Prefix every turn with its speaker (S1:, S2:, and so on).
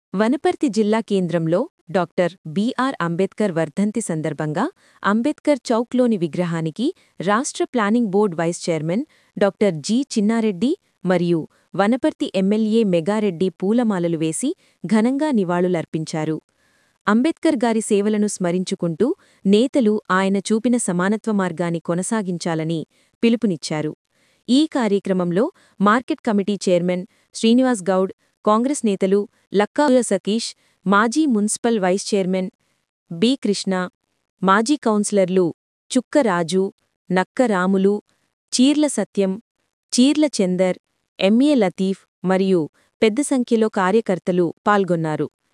S1: వనపర్తి జిల్లా కేంద్రంలో doctor BR Ambedkar వర్ధంతి సందర్భంగా అంబేద్కర్ చౌక్లోని విగ్రహానికి రాష్ట్ర planning board vice chairman doctor G Chinnareddy మరియు వనపర్తి ఎమ్మెల్యే మెగారెడ్డి పూలమాలలు వేసి ఘనంగా నివాళులర్పించారు అంబేద్కర్ గారి సేవలను స్మరించుకుంటూ నేతలు ఆయన చూపిన సమానత్వ మార్గాన్ని కొనసాగించాలని పిలుపునిచ్చారు ఈ కార్యక్రమంలో market committee chairman Srinivas Goud Congress నేతలు లక్కా సతీష్ మాజీ municipal vice chairman B Krishna మాజీ కౌన్సిలర్లు చుక్క రాజు నక్క రాములు చీర్ల సత్యం చీర్ల చందర్ ఎంఏ లతీఫ్ మరియు పెద్ద సంఖ్యలో కార్యకర్తలు పాల్గొన్నారు